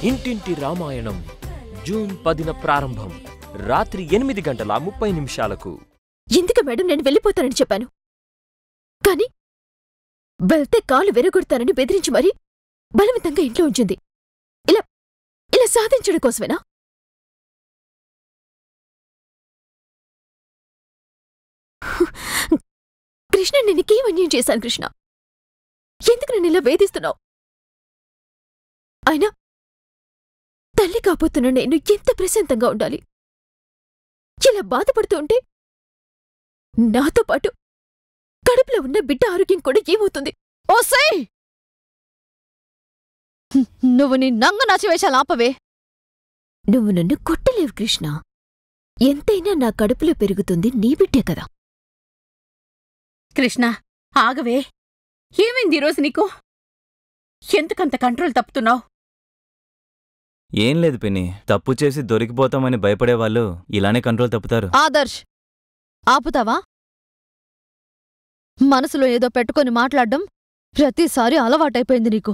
ఇంటింటి రామాయణం జూన్ పదిన ప్రారంభం రాత్రి ఎనిమిది గంటల ముప్పై నిమిషాలకు ఎందుకు మేడం నేను వెళ్ళిపోతానని చెప్పాను కాని వెళ్తే కాలు వెరగొడతానని బెదిరించి మరీ బలవంతంగా ఇంట్లో ఉంచింది ఇలా ఇలా సాధించడం కోసమేనా కృష్ణ నేను నీకేం అన్యాయం చేశాను కృష్ణ ఎందుకు నన్ను ఇలా వేధిస్తున్నావు అయినా తల్లి కాబోతున్న నేను ఎంత ప్రశాంతంగా ఉండాలి ఇలా బాధపడుతూ ఉంటే నాతో పాటు కడుపులో ఉన్న బిడ్డ ఆరోగ్యం కూడా ఏమవుతుంది ఓసై నువ్వు నీ నంగ నచ్చివేశాలు ఆపవే నువ్వు నన్ను కొట్టలేవు కృష్ణ ఎంతైనా నా కడుపులో పెరుగుతుంది నీ బిడ్డే కదా కృష్ణ ఆగవే ఏమైంది ఈరోజు నీకు ఎందుకంత కంట్రోల్ తప్పుతున్నావు ఏం లేదు పిన్ని తప్పు చేసి దొరికిపోతామని భయపడేవాళ్ళు ఇలానే కంట్రోల్ తప్పుతారు ఆదర్శ్ ఆపుతావా మనసులో ఏదో పెట్టుకొని మాట్లాడడం ప్రతిసారి అలవాటైపోయింది నీకు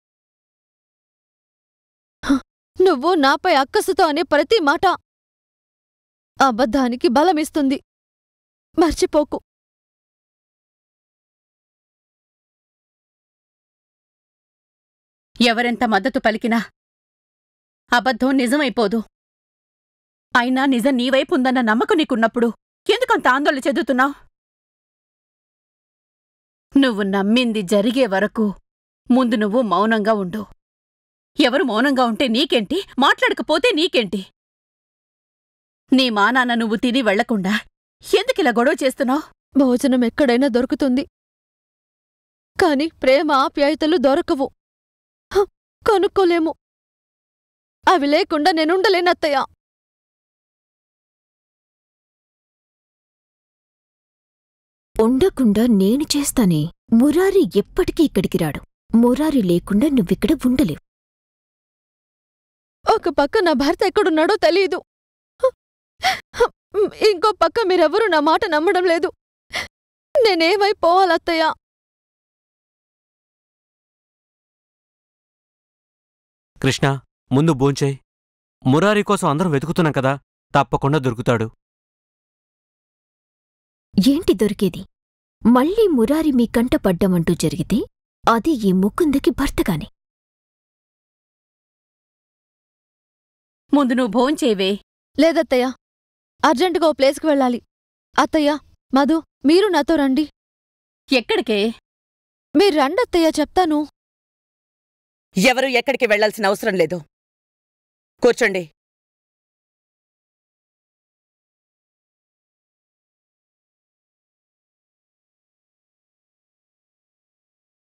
హ, నువ్వు నాపై అక్కసుతో అనే ప్రతి మాట అబద్ధానికి బలమిస్తుంది మర్చిపోకు ఎవరెంత మద్దతు పలికినా అబద్ధం నిజమైపోదు అయినా నిజం నీవైపు ఉందన్న నమ్మకం నీకున్నప్పుడు ఎందుకంత ఆందోళన చెందుతున్నావు నువ్వు నమ్మింది జరిగే వరకు ముందు నువ్వు మౌనంగా ఉండు ఎవరు మౌనంగా ఉంటే నీకేంటి మాట్లాడకపోతే నీకేంటి నీ మానాన్న నువ్వు తిని వెళ్లకుండా ఎందుకిలా గొడవ చేస్తున్నావు భోజనం ఎక్కడైనా దొరుకుతుంది కాని ప్రేమ ఆప్యాయతలు దొరకవు హ, కనుక్కోలేము అవి లేకుండా నేనుండలేనత్తయ్యా ఉండకుండా నేను చేస్తానే మురారి ఎప్పటికీ ఇక్కడికి రాడు మురారి లేకుండా నువ్విక్కడ ఉండలేవు ఒక పక్క నా భర్త ఎక్కడున్నాడో తెలీదు హ, హ, ఇంకో పక్క మీరెవరూ నా మాట నమ్మడం లేదు నేనేమైపోవాలత్తయ్యా కృష్ణ ముందు భోంచేయ్ మురారి కోసం అందరం వెతుకుతున్నాం కదా తప్పకుండా దొరుకుతాడు ఏంటి దొరికేది మళ్ళీ మురారి మీ కంట పడ్డమంటూ జరిగితే అది ఈ ముకుందకి భర్తగానే ముందు నువ్వు భోంచేవే లేదత్తయ్యా అర్జెంటుగా ఓ ప్లేస్కి వెళ్ళాలి అత్తయ్య మధు మీరు నాతో రండి ఎక్కడికే మీరు రండత్తయ్య చెప్తాను ఎవరు ఎక్కడికి వెళ్లాల్సిన అవసరం లేదు కూర్చోండి